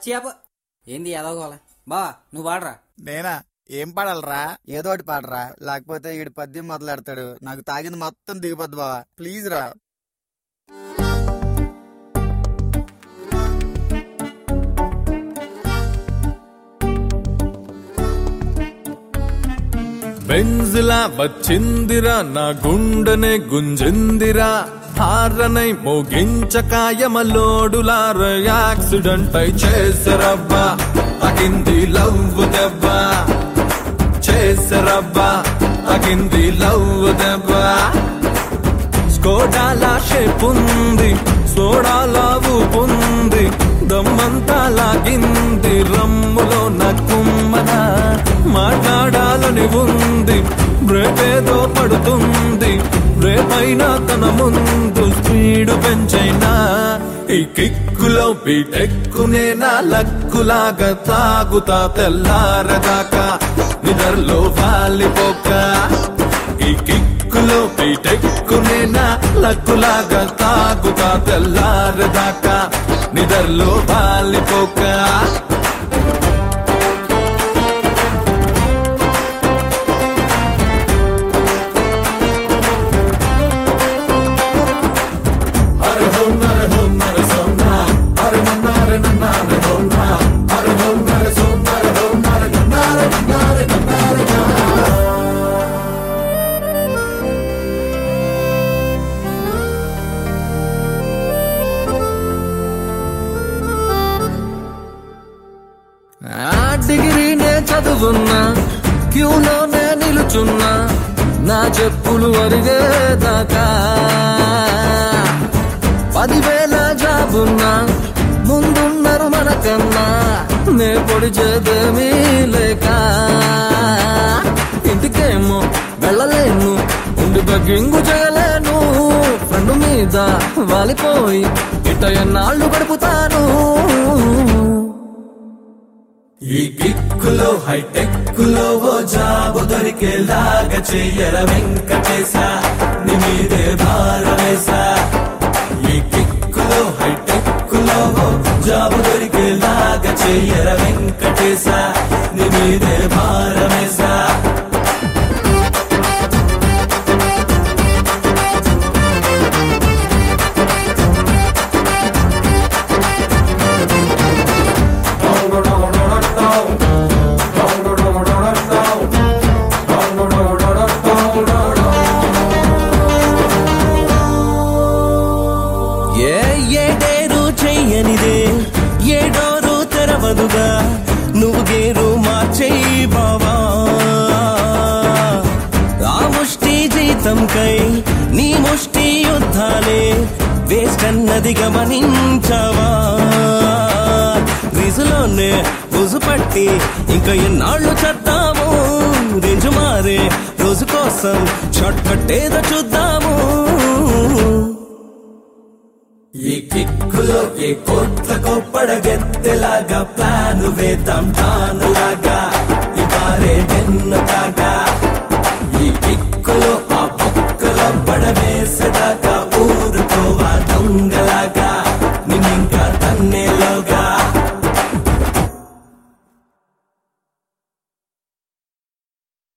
చేప ఏంది ఎదగోల బా నువ్వు వాడరా నేనా ఏం పాడాలరా ఏదో ఒకటి పాడరా లేకపోతే ఈడు పద్యం మొదలెడతాడు నాకు తాగింది మొత్తం దిగిపోద్దు బావా ప్లీజ్ రా బెంజ్లా వచ్చిందిరా నా గుండెనే గుంజిందిరా హారనై మోగించకాయమలోడులార యాక్సిడెంట్ అయి చేసరబ్బా తగింది లవ్ దెబ్బ చేసరబ్బా తగింది లవ్ దెబ్బ స్కోడాలా షేప్ ఉంది సోడాలా ఊపుంది దమ్మంతా లాగింది రమ్ములో నక్కుమ్మన మాట్లాడాలని ఉంది బ్రేక్ ఏదో పడుతుంది రేపైన తన ముందు స్పీడ్ పెంచైనా ఈ కిక్కులో బీటెక్కునే నా లక్కులాగా తాగుతా తెల్లారదాకా నిద్రలో వాలిపోక ఈ కిక్కులో బీటెక్కునే నా లక్కులాగా తాగుతా తెల్లారదాకా నిద్రలో వాలిపోక ఆ డిగ్రీనే చదువున్నా క్యూలోనే నిలుచున్నా నా చెప్పులు అరిగేదాకా పదివేల జాబున్నా ముందున్నారు మనకన్నా నే పొడిచేదేమీ లేక ఇంటికేమో వెళ్ళలేను ఇంటి బగ్గింగు చేయలేను ఫ్రెండ్ మీద వాలిపోయి ఇట ఎన్నాళ్ళు గడుపుతాను ఈ కిక్కులో హైటెక్కులో ఓ జాబు దొరికేలాగా చెయ్యర వెంకటేశ నీ మీదే భారమేశా ఈ కిక్కులో హైటెక్కులో ఓ జాబు దొరికేలాగా చెయ్యర వెంకటేశ నీ మీదే భారమేశా ఏ ఏడేరు చెయ్యనిదే ఏడోరు తెరవదుగా నువ్వు గేరు మార్చేయి బావా ఆ ముష్టి జీతంకై నీ ముష్టి యుద్ధాలే వేస్ట్ అన్నది గమనించవా రీజులోనే బుజు పట్టి ఇంకా ఎన్నాళ్ళు చేద్దాము రేంజు మారే రోజు కోసం షార్ట్ కట్ ఏదో చూద్దాము ఈ కిక్కులో ఈ కోట్లకు పడగెత్తెలాగా ప్లాను వేద్దాం తానులాగా ఈ బారే వెన్నులాగా